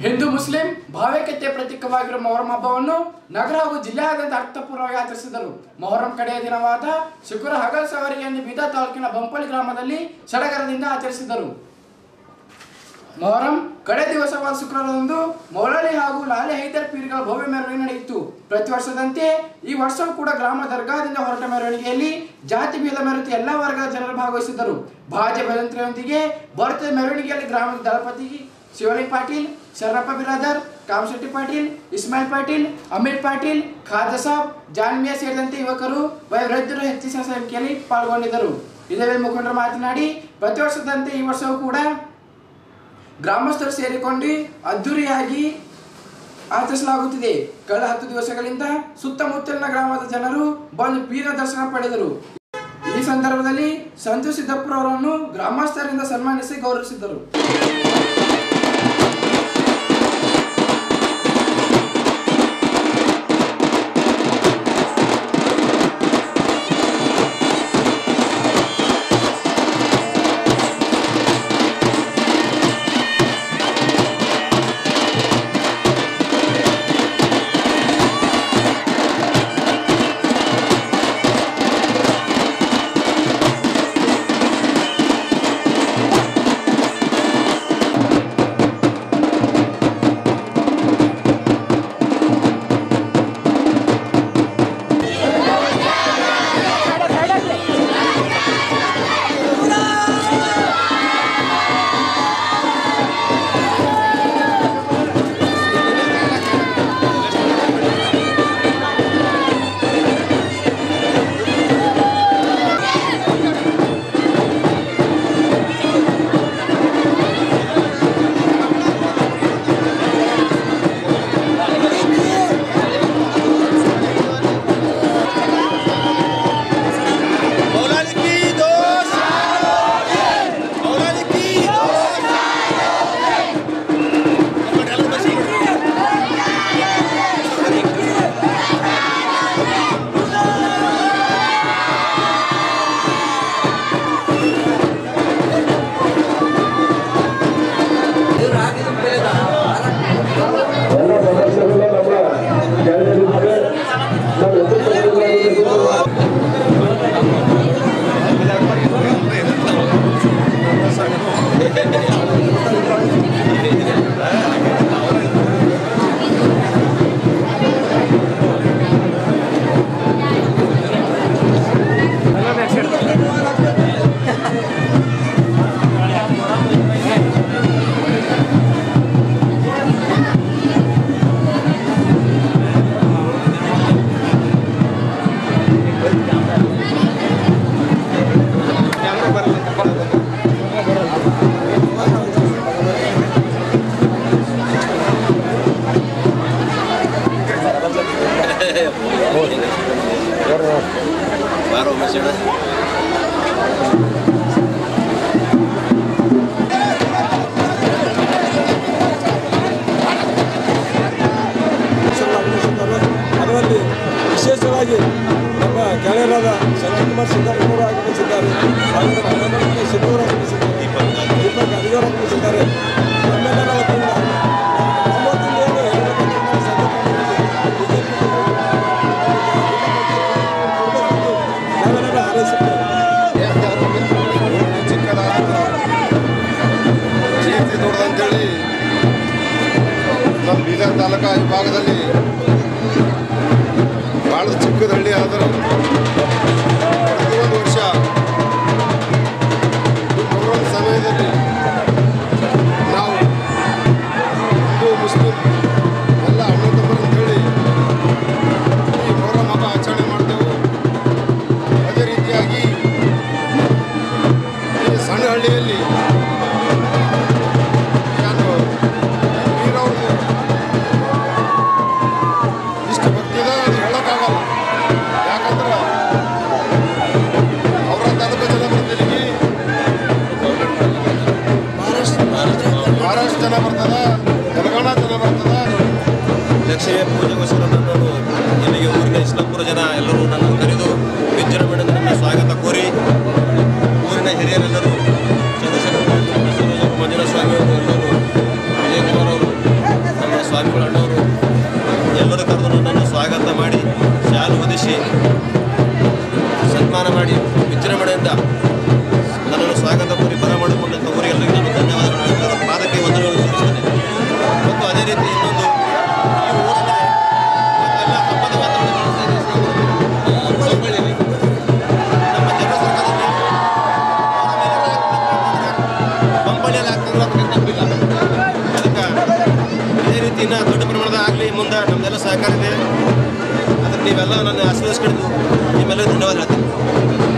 Hindu Muslim ಭಾವೈಕ್ಯತೆ ಪ್ರತೀಕವಾಗಿರುವ ಮೊಹರಂ ಹಬ್ಬವನ್ನು ನಗರ ಹಾಗೂ ಜಿಲ್ಲೆಯಾದ್ಯಂತ ಅರ್ಥಪೂರ್ಣವಾಗಿ ಆಚರಿಸಿದರು ಮೊಹರಂ ಕಡೆಯ ದಿನವಾದ ಶುಕ್ರ ಹಗಲ್ ಸವಾರಿಯನ್ನು ಬೀದಾ ತಾಲೂಕಿನ ಬಂಪಳಿ ಗ್ರಾಮದಲ್ಲಿ ಸಡಗರದಿಂದ ಆಚರಿಸಿದರು ಮೊಹರಂ ಕಡೆ ದಿವಸವಾದ ಶುಕ್ರವಾರದಂದು ಮೌಲಾಲಿ ಹಾಗೂ ಲಾಲಿ ಹೈದರ್ ಪೀರ್ಗಳ ಭವ್ಯ ಮೆರವಣಿಗೆ ನಡೆಯಿತು ಪ್ರತಿ ವರ್ಷದಂತೆ ಈ ವರ್ಷವೂ ಕೂಡ ಗ್ರಾಮ ದರ್ಗಾದಿಂದ ಹೊರಟ ಮೆರವಣಿಗೆಯಲ್ಲಿ ಜಾತಿ ಭೇದ ಮೆರೆತು ಎಲ್ಲ ವರ್ಗದ ಜನರು ಭಾಗವಹಿಸಿದ್ದರು ಭಾಜೆ ಭಜಂತ್ರಿಯೊಂದಿಗೆ ಬರುತ್ತದೆ ಮೆರವಣಿಗೆಯಲ್ಲಿ ಗ್ರಾಮದ ದಳಪತಿ ಶಿವಲಿಂಗ್ ಪಾಟೀಲ್ ಶರಣಪ್ಪ ಬಿರಾದರ್ ಕಾಮಶೆಟ್ಟಿ ಪಾಟೀಲ್ ಇಸ್ಮಾಯಿಲ್ ಪಾಟೀಲ್ ಅಮೀರ್ ಪಾಟೀಲ್ ಖಾದಾ ಸಾಬ್ ಜಾನ್ಮಿಯಾ ಸೇರಿದಂತೆ ಯುವಕರು ವಯೋವೃದ್ಧರು ಹೆಚ್ಚಿನ ಸಂಖ್ಯೆಯಲ್ಲಿ ಪಾಲ್ಗೊಂಡಿದ್ದರು ಇದೇ ವೇಳೆ ಮುಖಂಡರು ಮಾತನಾಡಿ ಪ್ರತಿ ವರ್ಷದಂತೆ ಈ ವರ್ಷವೂ ಕೂಡ ಗ್ರಾಮಸ್ಥರು ಸೇರಿಕೊಂಡು ಅದ್ದೂರಿಯಾಗಿ ಆಚರಿಸಲಾಗುತ್ತಿದೆ ಕಳೆದ ಹತ್ತು ದಿವಸಗಳಿಂದ ಸುತ್ತಮುತ್ತಲಿನ ಗ್ರಾಮದ ಜನರು ಬಂದು ಪೀರ ದರ್ಶನ ಪಡೆದರು ಈ ಸಂದರ್ಭದಲ್ಲಿ ಸಂಜು ಸಿದ್ದಪ್ಪುರ ಅವರನ್ನು ಗ್ರಾಮಸ್ಥರಿಂದ ಸನ್ಮಾನಿಸಿ ಗೌರವಿಸಿದರು मौलाना की दोस्त मौलाना की दोस्त ಎಲ್ಲ ಸದಸ್ಯರು ನಮ್ಮ ಗೆಳೆಯರಿದ್ದಾರೆ ನಾವು ಎದುರು बारो में से ಅದರಲ್ಲಿ ವಿಶೇಷವಾಗಿ ನಮ್ಮ ಗೆಳೆಯರಾದ ಸಂಜಯ್ ಕುಮಾರ್ ಸಿದ್ದಪ್ಪನವರು ಆಗಮಿಸಿದ್ದಾರೆ ಹಾಗೂ ನಮ್ಮ ಮನೆಮಂತ್ರಿ ಸಿದ್ದೂರು ಆಗಮಿಸಿದ್ದಾರೆ ದೀಪಕ್ ಅಡಿಗರು ಆಗಮಿಸಿದ್ದಾರೆ ನಮ್ಮೆಲ್ಲರ ವತಿಯಿಂದ ಒಂಬತ್ತಿಂದ ಏನು ಹೇಳ್ಬೇಕಂದ್ರೆ ನಾವು ಸಂಜಯ್ ನಾವೆಲ್ಲರೂ ಹಾರೈಸುತ್ತೇವೆ ಚಿಕ್ಕದಾದ ಕೀರ್ತಿ ದೊಡ್ಡದಂತೇಳಿ ನಮ್ಮ ಬೀದರ್ ತಾಲೂಕಾ ವಿಭಾಗದಲ್ಲಿ ಭಾಳ ಚಿಕ್ಕದ ಹಳ್ಳಿ ಆದರೂ ಪ್ರತಿಯೊಂದು ವರ್ಷ ಈ ಮೊಹರಂ ಸಮಯದಲ್ಲಿ ನಾವು ಹಿಂದೂ ಮುಸ್ಲಿಂ ಎಲ್ಲ ಅಣ್ಣ ತಮ್ಮರು ಅಂತೇಳಿ ಈ ಮೊಹರಂ ಹಬ್ಬ ಆಚರಣೆ ಮಾಡ್ತೇವೆ ಅದೇ ರೀತಿಯಾಗಿ ಈ ಸಣ್ಣ ಹಳ್ಳಿಯಲ್ಲಿ ನಾನು ನೀರವ್ರದ್ದು ಇಷ್ಟು ಭಕ್ತಿದ ಅದು ಹೇಳೋಕ್ಕಾಗಲ್ಲ ಯಾಕಂದ್ರೆ ಅವರ ತಾಲೂಕು ಜನ ಬರ್ತಿದ್ದೀವಿ ಮಹಾರಾಷ್ಟ್ರ ಜನ ಬರ್ತದ ತೆಲಂಗಾಣ ಜನ ಬರ್ತದ ಲಕ್ಷ್ಮೀ ಪೂಜೆಗೋಸ್ಕರ ನನ್ನನ್ನು ಇಲ್ಲಿಗೆ ಊರಿನ ಇಸ್ಲಾಂಪುರ ಜನ ಎಲ್ಲರೂ ನನ್ನನ್ನು ಕರೆದು ವಿಜೃಂಭಣೆಯಿಂದ ನನ್ನ ಸ್ವಾಗತ ಕೋರಿ ಊರಿನ ಹಿರಿಯರೆಲ್ಲರೂ ಚಂದ್ರಶೇಖರ್ ಮಂಜುನಾಥ ಸ್ವಾಮಿ ಅವರು ಎಲ್ಲರೂ ವಿಜಯಕುಮಾರ್ ಅವರು ಸ್ವಾಮಿಗಳ ಅಣ್ಣವರು ಎಲ್ಲರೂ ಕರೆದು ನನ್ನನ್ನು ಸ್ವಾಗತ ಮಾಡಿ ಶಾಲು ಹೊದಿಸಿ ಸನ್ಮಾನ ಮಾಡಿ ವಿಜೃಂಭಣೆಯಿಂದ ನನ್ನನ್ನು ಸ್ವಾಗತ ಕೋರಿ ಬರಮಾಡಿಕೊಂಡಂಥ ಊರಿಗೆಲ್ಲರಿಗೂ ನಾನು ಧನ್ಯವಾದಗಳು ಹೇಳ್ತಾ ಪಾದಕ್ಕೆ ವಂದನೆಗಳನ್ನು ಸಲ್ಲಿಸ್ತೇನೆ ಮತ್ತು ಅದೇ ರೀತಿ ಇನ್ನೊಂದು ಈ ಊರಲ್ಲಿ ಇವತ್ತೆಲ್ಲ ಹಬ್ಬದ ವಾತಾವರಣ ನಡೀತಾ ಇದೆ. ಈ ಬಳ್ಳಾರಿಯಲ್ಲಿ ನಮ್ಮ ಜನರ ಸರ್ಕಾರದಲ್ಲಿ ಅವರ ಮೇಲೆ ಬಂಪಳಿಯಲ್ಲಿ ಆಗ್ತದೆ ಅಂತ ತಪ್ಪಿಲ್ಲ ಅದಕ್ಕೆ ಇದೇ ರೀತಿ ಇನ್ನೂ ದೊಡ್ಡ ಪ್ರಮಾಣದ ಆಗಲಿ ಮುಂದೆ ನಮ್ದೆಲ್ಲ ಸಹಕಾರ ಇದೆ ಅದಕ್ಕೆ ನೀವೆಲ್ಲ ನನ್ನ ಆಶೀರ್ವದಿಸ್ಕೊಂಡು ನಿಮ್ಮೆಲ್ಲರಿಗೂ ಧನ್ಯವಾದ ಹೇಳ್ತೀನಿ